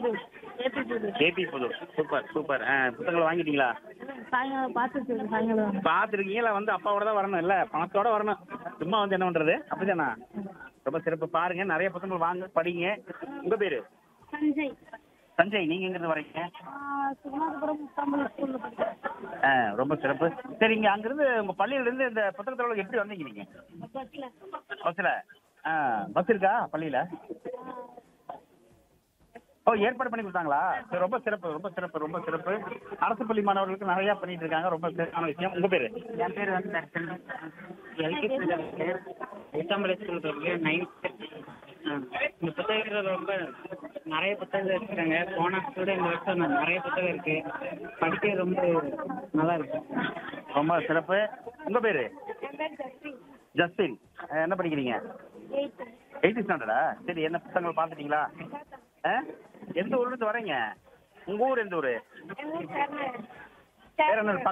புது ஏபி புது ஏபி புது சூப்பர் சூப்பர் ஆ புத்தகங்களை வாங்கிட்டீங்களா சாயங்காலம் பார்த்துட்டு சாயங்காலம் பார்த்துருக்கீங்களா வந்து அப்பாவோட தான் வரணும் இல்லை பணத்தோட வரணும் சும்மா வந்து என்ன பண்ணுறது அப்படிதானா ரொம்ப சிறப்பு பாருங்க நிறைய புத்தகங்கள் வாங்க படிங்க உங்கள் பேர் சஞ்சய் சஞ்சய் நீங்கள் எங்கிருந்து வரீங்க சுகுணாதபுரம் முத்தாம்பலம் ஸ்கூலில் படிக்கிறேன் ஆ ரொம்ப சிறப்பு சரி இங்கே அங்கேருந்து உங்கள் பள்ளியிலேருந்து இந்த புத்தகத்தோட எப்படி வந்தீங்க நீங்கள் பஸ்ஸில் பஸ்ஸில் ஆ பஸ் இருக்கா பள்ளியில் ஓ ஏற்பாடு பண்ணி கொடுத்தாங்களா சரி ரொம்ப சிறப்பு ரொம்ப சிறப்பு ரொம்ப சிறப்பு அரசு பள்ளி மாணவர்களுக்கு நிறையா பண்ணிட்டு இருக்காங்க ரொம்ப சிறப்பான விஷயம் உங்கள் பேர் என் பேர் வந்து தர்ஷன் எல்கேஜி எட்டாம்பளை ஸ்கூல் இருக்கு நைன்த் இந்த புத்தகங்கள் ரொம்ப நிறைய புத்தகங்கள் இருக்கிறாங்க போன வருஷத்தோட இந்த வருஷம் ந- நிறைய புத்தகம் இருக்கு படிக்க ரொம்ப நல்லா இருக்கு ரொம்ப சிறப்பு உங்கள் பேர் என் பேர் ஜஸ்டின் ஜஸ்டின் அஹ், என்ன படிக்கிறீங்க எயித்து எயித்து ஸ்டாண்டர்டா சரி என்ன புத்தகங்கள் பார்த்துட்டீங்களா ஆ எந்த ஊர்லேருந்து வரீங்க உங்கள் ஊர் எந்த ஊர் எங்கள் ஊர் சேர்ந்த வேற என்ன